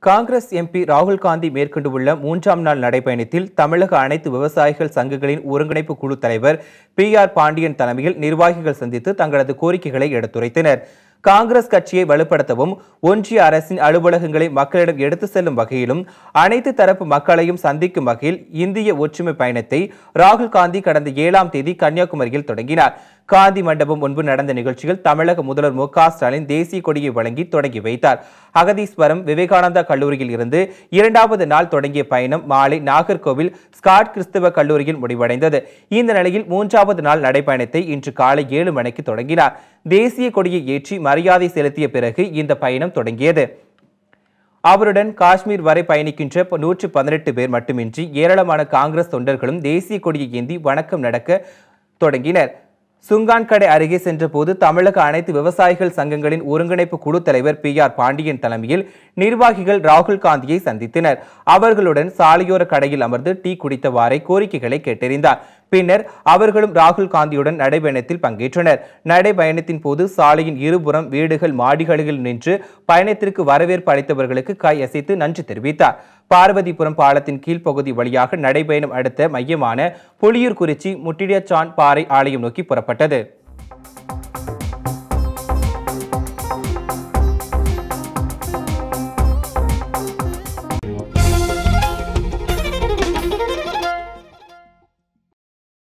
Congress MP ராகுல் காந்தி மேற்கொண்டுள்ள மூன்றாம் நாள் நடைபயணத்தில் தமிழக அனைத்து விவசாயிகள் சங்கங்களின் ஒருங்கிணைப்பு குழு தலைவர் பி ஆர் பாண்டியன் தலைமையில் நிர்வாகிகள் சந்தித்து தங்களது கோரிக்கைகளை எடுத்துரைத்தனர் காங்கிரஸ் கட்சியை வலுப்படுத்தவும் ஒன்றிய அரசின் அலுவலகங்களை மக்களிடம் எடுத்து செல்லும் வகையிலும் அனைத்து தரப்பு மக்களையும் சந்திக்கும் வகையில் இந்திய ஒற்றுமை பயணத்தை ராகுல் காந்தி கடந்த ஏழாம் தேதி கன்னியாகுமரியில் தொடங்கினார் காந்தி மண்டபம் முன்பு நடந்த நிகழ்ச்சியில் தமிழக முதல்வர் மு க ஸ்டாலின் தேசிய கொடியை வழங்கி தொடங்கி வைத்தார் அகதீஸ்வரம் விவேகானந்தா கல்லூரியில் இருந்து இரண்டாவது நாள் தொடங்கிய பயணம் மாலை நாகர்கோவில் ஸ்காட் கிறிஸ்தவ கல்லூரியில் முடிவடைந்தது இந்த நிலையில் மூன்றாவது நாள் நடைப்பயணத்தை இன்று காலை ஏழு மணிக்கு தொடங்கினார் தேசிய கொடியை ஏற்றி மரியாதை செலுத்திய பிறகு இந்த பயணம் தொடங்கியது அவருடன் காஷ்மீர் வரை பயணிக்கின்ற நூற்று பதினெட்டு பேர் மட்டுமின்றி ஏராளமான காங்கிரஸ் தொண்டர்களும் தேசிய கொடியை ஏந்தி வணக்கம் நடக்க தொடங்கினர் சுங்கான்கடை அருகே சென்றபோது தமிழக அனைத்து விவசாயிகள் சங்கங்களின் ஒருங்கிணைப்பு குழு தலைவர் பி ஆர் பாண்டியன் தலைமையில் நிர்வாகிகள் ராகுல் காந்தியை சந்தித்தனர் அவர்களுடன் சாலையோர கடையில் அமர்ந்து டீ குடித்தவாறே கோரிக்கைகளை கேட்டறிந்தார் பின்னர் அவர்களும் ராகுல் காந்தியுடன் நடைபயணத்தில் பங்கேற்றனர் நடைபயணத்தின் போது சாலையின் இருபுறம் வீடுகள் மாடிகளில் நின்று பயணத்திற்கு வரவேற்பு அளித்தவர்களுக்கு கை அசைத்து நன்றி தெரிவித்தார் பார்வதிபுரம் பாலத்தின் கீழ்ப்பகுதி வழியாக நடைபயணம் அடுத்த மையமான புலியூர் குறிச்சி முட்டிடியச்சான் பாறை ஆலயம் நோக்கி புறப்பட்டது